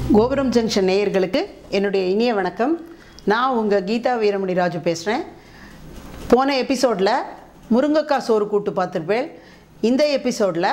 கோபுரம் ஜங்ஷன் நேயர்களுக்கு என்னுடைய இனிய வணக்கம் நான் உங்கள் கீதா வீரமணி ராஜு பேசுகிறேன் போன எபிசோடில் முருங்கைக்காய் சோறு கூட்டு பார்த்துருப்பேன் இந்த எபிசோடில்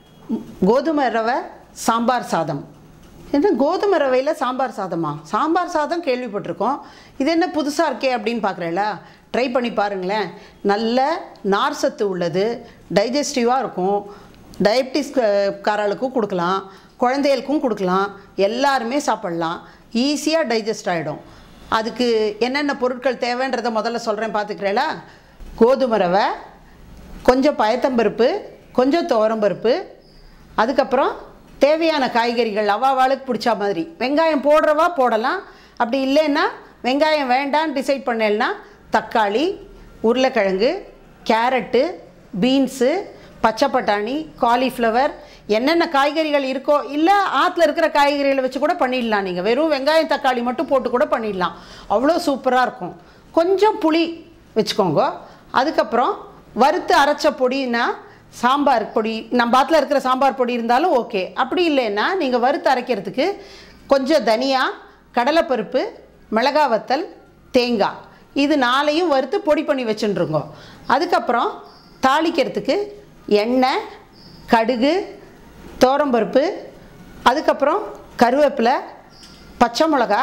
கோதுமை ரவை சாம்பார் சாதம் என்ன கோதுமை ரவையில் சாம்பார் சாதமா சாம்பார் சாதம் கேள்விப்பட்டிருக்கோம் இது என்ன புதுசாக இருக்கே அப்படின்னு பார்க்குறேல ட்ரை பண்ணி பாருங்களேன் நல்ல நார் சத்து உள்ளது டைஜஸ்டிவாக இருக்கும் டயபிட்டிஸ் காரர்களுக்கும் கொடுக்கலாம் குழந்தைகளுக்கும் கொடுக்கலாம் எல்லாருமே சாப்பிட்லாம் ஈஸியாக டைஜஸ்ட் ஆகிடும் அதுக்கு என்னென்ன பொருட்கள் தேவைன்றதை முதல்ல சொல்கிறேன் பார்த்துக்கிறேளா கோதுமை ரவை கொஞ்சம் பயத்தம்பருப்பு கொஞ்சம் துவரம்பருப்பு அதுக்கப்புறம் தேவையான காய்கறிகள் அவாவாளுக்கு பிடிச்ச மாதிரி வெங்காயம் போடுறவா போடலாம் அப்படி இல்லைன்னா வெங்காயம் வேண்டான்னு டிசைட் பண்ணேன்னா தக்காளி உருளைக்கிழங்கு கேரட்டு பீன்ஸு பச்சை பட்டாணி காலிஃப்ளவர் என்னென்ன காய்கறிகள் இருக்கோ இல்லை ஆற்றுல இருக்கிற காய்கறிகளை வச்சு கூட பண்ணிடலாம் நீங்கள் வெறும் வெங்காயம் தக்காளி மட்டும் போட்டு கூட பண்ணிடலாம் அவ்வளோ சூப்பராக இருக்கும் கொஞ்சம் புளி வச்சுக்கோங்க அதுக்கப்புறம் வறுத்து அரைச்ச பொடினா சாம்பார் பொடி நம்ம ஆற்றுல இருக்கிற சாம்பார் பொடி இருந்தாலும் ஓகே அப்படி இல்லைன்னா நீங்கள் வறுத்து அரைக்கிறதுக்கு கொஞ்சம் தனியா கடலைப்பருப்பு மிளகா வத்தல் தேங்காய் இது நாளையும் வறுத்து பொடி பண்ணி வச்சுருங்க அதுக்கப்புறம் தாளிக்கிறதுக்கு எண்ணெய் கடுகு தோரம்பருப்பு அதுக்கப்புறம் கருவேப்பிலை பச்சை மிளகா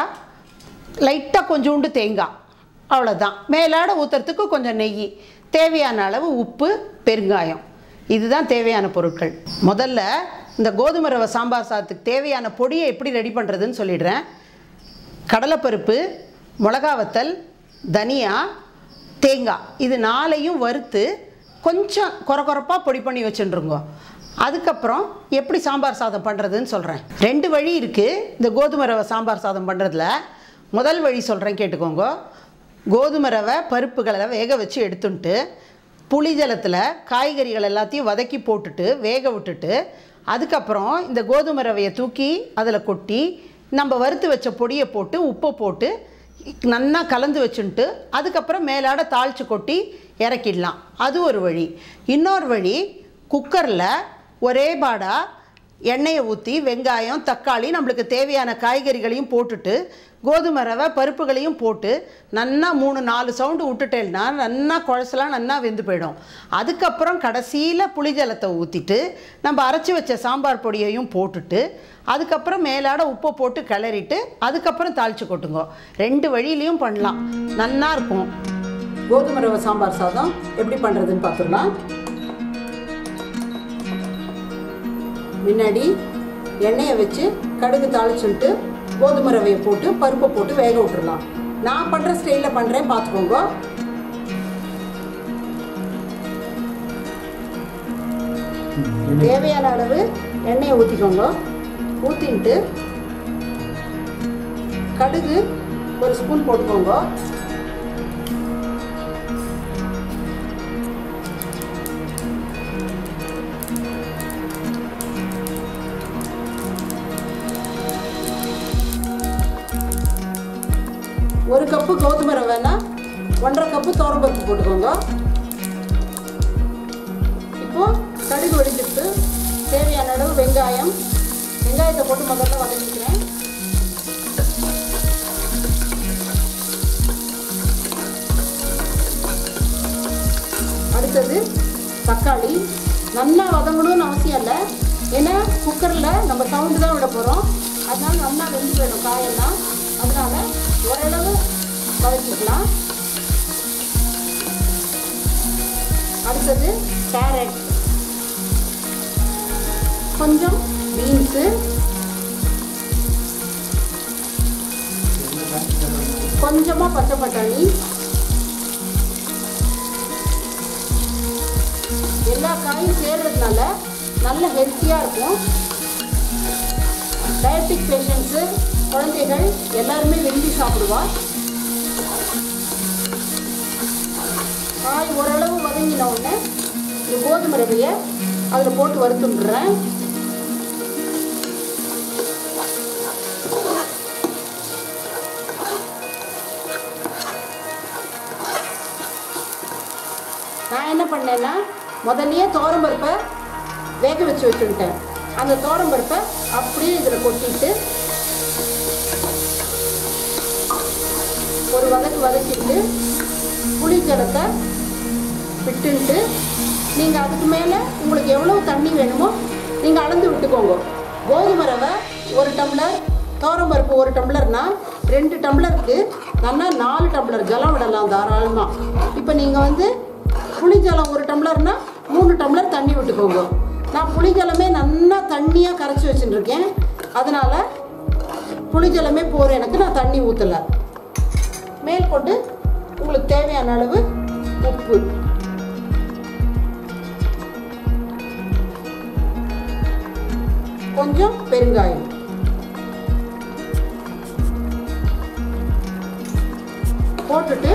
லைட்டாக கொஞ்சோண்டு தேங்காய் அவ்வளோதான் மேலாட ஊற்றுறதுக்கு கொஞ்சம் நெய் தேவையான அளவு உப்பு பெருங்காயம் இதுதான் தேவையான பொருட்கள் முதல்ல இந்த கோதுமை ரவை சாம்பார் சாதத்துக்கு தேவையான பொடியை எப்படி ரெடி பண்ணுறதுன்னு சொல்லிடுறேன் கடலைப்பருப்பு மிளகா வத்தல் தனியா தேங்காய் இது நாளையும் வறுத்து கொஞ்சம் குறை குறைப்பாக பொடி பண்ணி வச்சுருங்க அதுக்கப்புறம் எப்படி சாம்பார் சாதம் பண்ணுறதுன்னு சொல்கிறேன் ரெண்டு வழி இருக்குது இந்த கோதுமை ரவை சாம்பார் சாதம் பண்ணுறதுல முதல் வழி சொல்கிறேன் கேட்டுக்கோங்க கோதுமை ரவை பருப்புகளை வேக வச்சு எடுத்துன்ட்டு புளி ஜலத்தில் காய்கறிகள் எல்லாத்தையும் வதக்கி போட்டுட்டு வேக விட்டுட்டு அதுக்கப்புறம் இந்த கோதுமை ரவையை தூக்கி அதில் கொட்டி நம்ம வறுத்து வச்ச பொடியை போட்டு உப்பை போட்டு நன்னா கலந்து வச்சுன்ட்டு அதுக்கப்புறம் மேலாட தாளித்து கொட்டி இறக்கிடலாம் அது ஒரு வழி இன்னொரு வழி குக்கரில் ஒரே பாடா எண்ணெயை ஊற்றி வெங்காயம் தக்காளி நம்மளுக்கு தேவையான காய்கறிகளையும் போட்டுட்டு கோதுமை ரவை பருப்புகளையும் போட்டு நன்னா மூணு நாலு சவுண்டு விட்டுட்டேன்னா நன்னா குழசலாம் நன்னா வெந்து போயிடும் அதுக்கப்புறம் கடைசியில் புளிஜலத்தை ஊற்றிட்டு நம்ம அரைச்சி வச்ச சாம்பார் பொடியையும் போட்டுட்டு அதுக்கப்புறம் மேலாட உப்பை போட்டு கிளறிட்டு அதுக்கப்புறம் தாளித்து கொட்டுங்க ரெண்டு வழியிலையும் பண்ணலாம் நன்னா இருக்கும் கோதுமை ரவை சாம்பார் சாதம் எப்படி பண்ணுறதுன்னு பார்த்துடலாம் முன்னாடி எண்ணெயை வச்சு கடுகு தாளிச்சுட்டு கோதுமை ரவையை போட்டு பருப்பை போட்டு வேக விட்டுறலாம் நான் பண்ணுற ஸ்டைலில் பண்ணுறேன் பார்த்துக்கோங்க தேவையான அளவு எண்ணெயை ஊற்றிக்கோங்க ஊற்றின்ட்டு கடுகு ஒரு ஸ்பூன் போட்டுக்கோங்க ஒரு கப்பு கோதுமை ரவைனா ஒன்றரை கப்பு தோரம்பருப்பு போட்டுக்கோங்க இப்போ கடுகு வெடிச்சிட்டு தேவையான அளவு வெங்காயம் வெங்காயத்தை போட்டு முதல்ல வதக்கிக்கிறேன் அடுத்தது தக்காளி நல்லா வதங்கணும்னு அவசியம் இல்லை ஏன்னா குக்கரில் நம்ம சவுண்டு தான் விட போகிறோம் அதனால நல்லா வெந்து வேணும் காயெல்லாம் அதனால ஓரளவு வதக்கிக்கலாம் அடுத்தது கேரட் கொஞ்சம் பீன்ஸு கொஞ்சமாக பச்சை பட்டாணி எல்லா காயும் சேர்றதுனால நல்ல ஹெல்த்தியாக இருக்கும் டயபிட்டிக் பேஷண்ட்ஸு குழந்தைகள் எல்லாருமே விரும்பி சாப்பிடுவா காய் ஓரளவு வதங்கின உடனே இந்த கோதுமை ரவையை அதில் போட்டு வறுத்துடுறேன் நான் என்ன பண்ணேன்னா முதல்லயே பருப்பை வேக வச்சு வச்சுட்டேன் அந்த பருப்பை அப்படியே இதில் கொட்டிட்டு ஒரு வதக்கு வதக்கிட்டு புளி ஜலத்தை விட்டுன்ட்டு நீங்கள் அதுக்கு மேலே உங்களுக்கு எவ்வளோ தண்ணி வேணுமோ நீங்கள் அளந்து விட்டுக்கோங்க கோதுமை ரவை ஒரு டம்ளர் பருப்பு ஒரு டம்ளர்னா ரெண்டு டம்ளருக்கு நல்லா நாலு டம்ளர் ஜலம் விடலாம் தாராளமாக இப்போ நீங்கள் வந்து புளி ஜலம் ஒரு டம்ளர்னா மூணு டம்ளர் தண்ணி விட்டுக்கோங்க நான் புளி ஜலமே நல்லா தண்ணியாக கரைச்சி வச்சுட்டுருக்கேன் அதனால் புளி ஜலமே போகிற எனக்கு நான் தண்ணி ஊற்றலை மேல் கொண்டு உங்களுக்கு தேவையான அளவு உப்பு கொஞ்சம் பெருங்காயம் போட்டுட்டு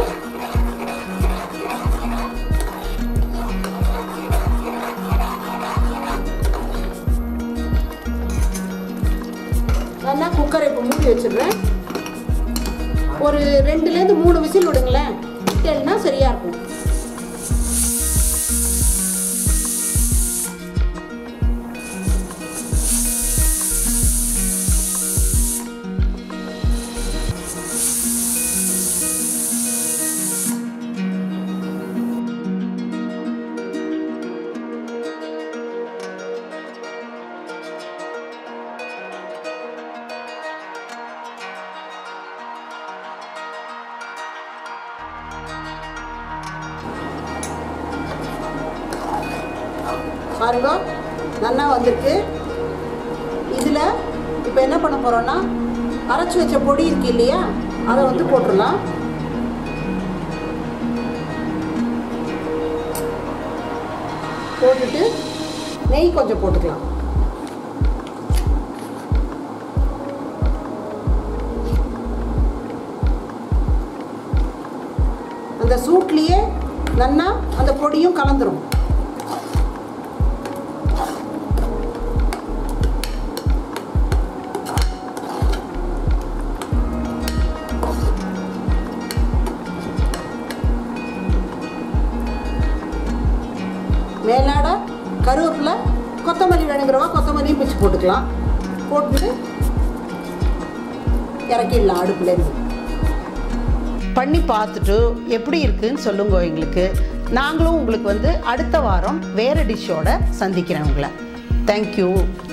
நல்லா குக்கரை இப்போ மூடி வச்சிடுறேன் ஒரு ரெண்டுலேருந்து மூணு விசில் விடுங்களேன் விட்டேன்னா சரியா இருக்கும் பாருங்க நல்லா வந்திருக்கு இதில் இப்போ என்ன பண்ண போகிறோன்னா அரைச்சி வச்ச பொடி இருக்கு இல்லையா அதை வந்து போட்டுடலாம் போட்டுட்டு நெய் கொஞ்சம் போட்டுக்கலாம் அந்த சூட்லேயே நல்லா அந்த பொடியும் கலந்துரும் மேலாட கருவேப்பிலை கொத்தமல்லி வேணுங்கிறவா கொத்தமல்லியும் பிச்சு போட்டுக்கலாம் போட்டுட்டு இறக்கிடலாம் அடுப்புலேருந்து பண்ணி பார்த்துட்டு எப்படி இருக்குன்னு சொல்லுங்க எங்களுக்கு நாங்களும் உங்களுக்கு வந்து அடுத்த வாரம் வேறு டிஷ்ஷோட சந்திக்கிறேன் உங்களை தேங்க்யூ